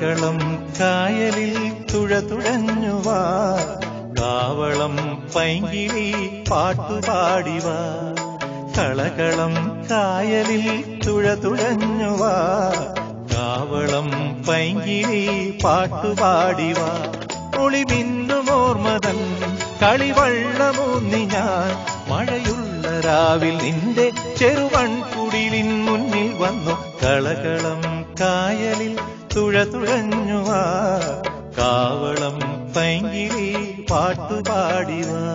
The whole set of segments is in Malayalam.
കളകളം കായലിൽ തുഴ തുഴഞ്ഞുവാ കാവളം പൈങ്കിളി പാട്ടുപാടിവാ കളകളം കായലിൽ തുഴ തുഴഞ്ഞുവാ കാവളം പൈങ്കിളി പാട്ടുപാടിവാ ഒളിമിന്നുമോർമതൻ കളിവള്ളമൂന്നി ഞാൻ മഴയുള്ള രാവിൽ നിന്റെ ചെറുവൺകുടിലിൻ മുന്നിൽ വന്നു കളകളം കായലിൽ തുഴ തുഴഞ്ഞുവാ കാവളം പൈങ്കിളി പാട്ടുപാടിവാ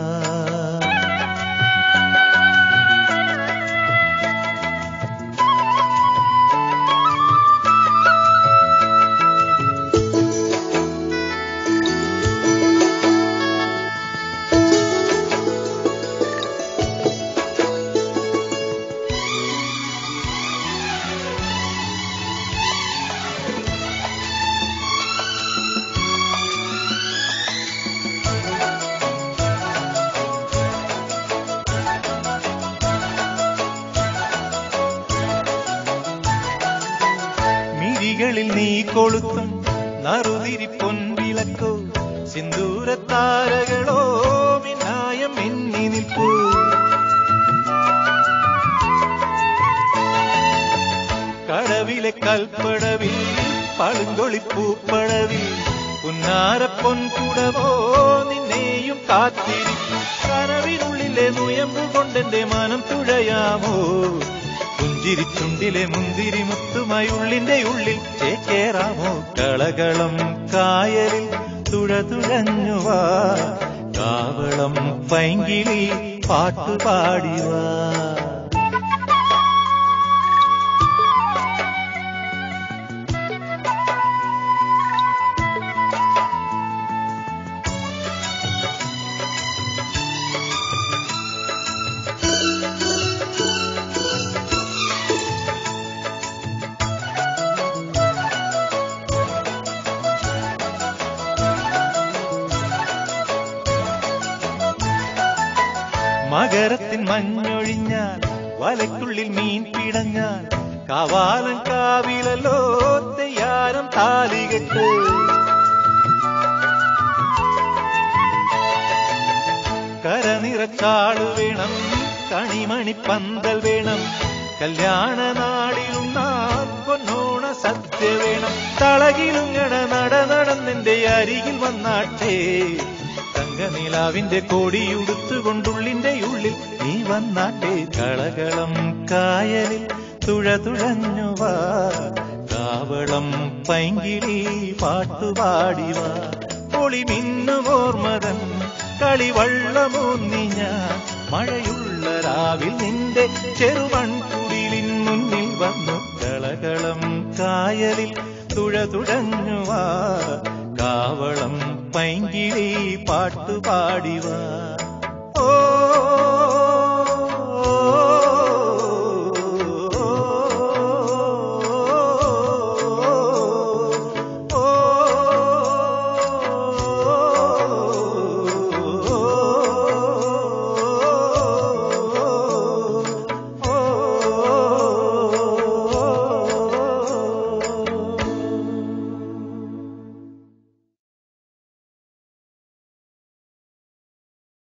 മിഴികളിൽ നീ കൊളുത്തും നറുതിരി പൊൻവിളക്കോ സിന്ദൂരത്താരകളോ മിന്നായം മിന്നി നിൽപ്പൂ കടവിലെ കൽപ്പടവിൽ പളുങ്കൊളിപ്പൂപ്പടവിൽ പുന്നാര പൊൻകുടവോ നിന്നെയും കാത്തിരിക്കും കനവിനുള്ളിലെ നുയമ്പ് കൊണ്ടെന്റെ മനം തുഴയാമോ പുഞ്ചിരിച്ചുണ്ടിലെ മുന്തിരി മുത്തുമായി ഉള്ളിന്റെ ഉള്ളിൽ ചേക്കേറാമോ കളകളം കായലിൽ തുഴ തുഴഞ്ഞുവാ കാവളം പൈങ്കിളി പാട്ടുപാടിവാ മകരത്തിൻ മഞ്ഞൊഴിഞ്ഞാൽ വലയ്ക്കുള്ളിൽ മീൻ പിടഞ്ഞാൽ കവാലം കാവിലല്ലോ തെയ്യാരം താലികെട്ട് കരനിറച്ചാളു വേണം കണിമണി പന്തൽ വേണം കല്യാണ നാളിലുണ്ണാൻ പൊന്നോണ സദ്യ വേണം തളകിലുങ്ങണ നട നടന്നെന്റെ അരികിൽ വന്നാട്ടെ തങ്കനിലാവിന്റെ കോടിയുടുത്തുകൊണ്ടുള്ളിന്റെ ഉള്ളിൽ നീ വന്നാട്ടെ കളകളം കായലിൽ തുഴ തുഴഞ്ഞുവാ കാവളം പൈങ്കിളി പാട്ടുപാടിവാ പൊളി മിന്നുമോർമതൻ കളിവള്ളമൂന്നി ഞാൻ മഴയുള്ള രാവിൽ നിന്റെ ചെറുവൺകുടിലിൻ മുന്നിൽ വന്നു കളകളം കായലിൽ തുഴ തുഴഞ്ഞുവാ കാവളം പൈങ്കിളി പാട്ടുപാടിവാ